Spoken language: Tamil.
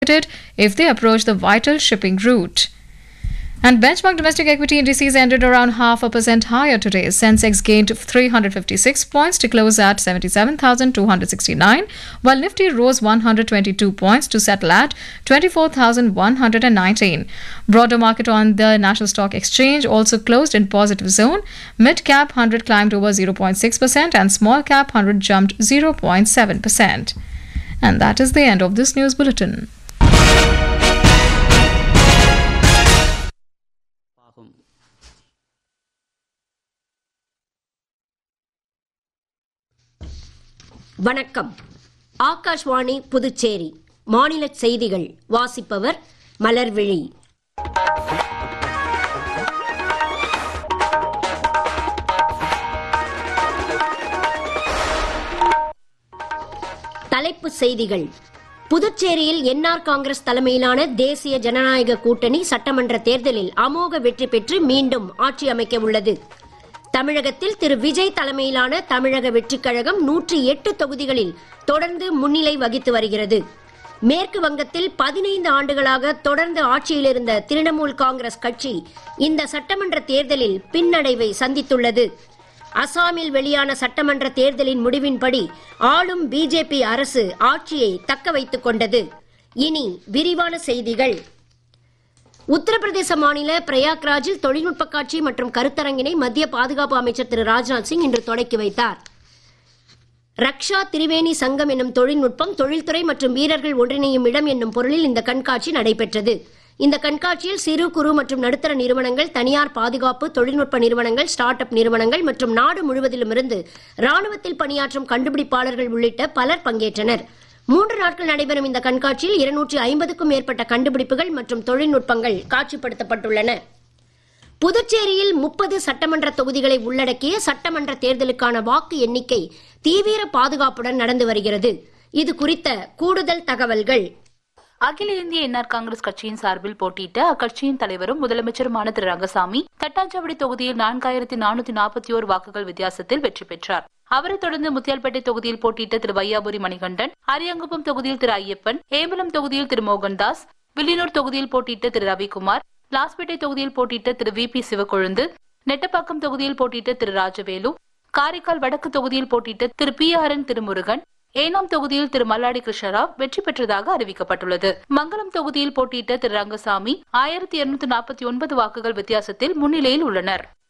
if they approach the vital shipping route. And benchmark domestic equity indices ended around half a percent higher today. Sensex gained 356 points to close at 77,269, while Nifty rose 122 points to settle at 24,119. Broader market on the National Stock Exchange also closed in positive zone. Mid cap 100 climbed over 0.6% and small cap 100 jumped 0.7%. And that is the end of this news bulletin. ஆகும் வணக்கம் ஆகாஷ்வாணி புதுச்சேரி மாநில செய்திகள் வாசிப்பவர் மலர்விழி தலைப்புச் செய்திகள் புதுச்சேரியில் என்ஆர் காங்கிரஸ் தலைமையிலான தேசிய ஜனநாயக கூட்டணி சட்டமன்ற தேர்தலில் அமோக வெற்றி பெற்று மீண்டும் ஆட்சி அமைக்க உள்ளது தமிழகத்தில் திரு விஜய் தலைமையிலான தமிழக வெற்றிக் கழகம் நூற்றி எட்டு தொகுதிகளில் தொடர்ந்து முன்னிலை வகித்து வருகிறது மேற்கு வங்கத்தில் பதினைந்து ஆண்டுகளாக தொடர்ந்து ஆட்சியில் இருந்த திரிணாமுல் காங்கிரஸ் கட்சி இந்த சட்டமன்ற தேர்தலில் பின்னடைவை சந்தித்துள்ளது அசாமில் வெளியான சட்டமன்ற தேர்தலின் முடிவின்படி ஆளும் பிஜேபி அரசு ஆட்சியை தக்க வைத்துக் கொண்டது இனி விரிவான செய்திகள் உத்தரப்பிரதேச மாநில பிரயாக்ராஜில் தொழில்நுட்ப காட்சி மற்றும் கருத்தரங்கினை மத்திய பாதுகாப்பு அமைச்சர் திரு ராஜ்நாத் சிங் இன்று தொடக்கி வைத்தார் ரக்ஷா திரிவேணி சங்கம் என்னும் தொழில்நுட்பம் தொழில்துறை மற்றும் வீரர்கள் ஒன்றிணையும் இடம் என்னும் பொருளில் இந்த கண்காட்சி நடைபெற்றது இந்த கண்காட்சியில் சிறு குறு மற்றும் நடுத்தர நிறுவனங்கள் தனியார் பாதுகாப்பு தொழில்நுட்ப நிறுவனங்கள் ஸ்டார்ட் அப் நிறுவனங்கள் மற்றும் நாடு முழுவதிலுமிருந்து ராணுவத்தில் பணியாற்றும் கண்டுபிடிப்பாளர்கள் உள்ளிட்ட பலர் பங்கேற்றனர் மூன்று நாட்கள் நடைபெறும் இந்த கண்காட்சியில் இருநூற்றி ஐம்பதுக்கும் மேற்பட்ட கண்டுபிடிப்புகள் மற்றும் தொழில்நுட்பங்கள் காட்சிப்படுத்தப்பட்டுள்ளன புதுச்சேரியில் முப்பது சட்டமன்ற தொகுதிகளை உள்ளடக்கிய சட்டமன்ற தேர்தலுக்கான வாக்கு எண்ணிக்கை தீவிர பாதுகாப்புடன் நடந்து வருகிறது இது குறித்த கூடுதல் தகவல்கள் அகில இந்திய என்ஆர் காங்கிரஸ் கட்சியின் சார்பில் போட்டியிட்ட அக்கட்சியின் தலைவரும் முதலமைச்சருமான திரு ரங்கசாமி தட்டாஞ்சாவடி தொகுதியில் நான்காயிரத்தி நானூத்தி நாற்பத்தி ஓரு வாக்குகள் வித்தியாசத்தில் வெற்றி பெற்றார் அவரைத் தொடர்ந்து முத்தியால்பேட்டை தொகுதியில் போட்டியிட்ட திரு வையாபுரி மணிகண்டன் அரியாங்குப்பம் தொகுதியில் திரு ஐயப்பன் ஏம்பலம் தொகுதியில் திரு மோகன்தாஸ் வில்லியனூர் தொகுதியில் போட்டியிட்ட திரு ரவிக்குமார் லாஸ்பேட்டை தொகுதியில் போட்டியிட்ட திரு வி பி சிவக்கொழுந்து நெட்டப்பாக்கம் தொகுதியில் போட்டியிட்ட திரு ராஜவேலு காரைக்கால் வடக்கு தொகுதியில் போட்டியிட்ட Thiru P R N Thirumurugan Yanam தொகுதியில் திரு மல்லாடி கிருஷ்ணராவ் வெற்றி பெற்றதாக அறிவிக்கப்பட்டுள்ளது மங்கலம் தொகுதியில் போட்டியிட்ட திரு ரங்கசாமி ஆயிரத்தி இருநூத்தி நாற்பத்தி ஒன்பது வாக்குகள் வித்தியாசத்தில் முன்னிலையில் உள்ளனர்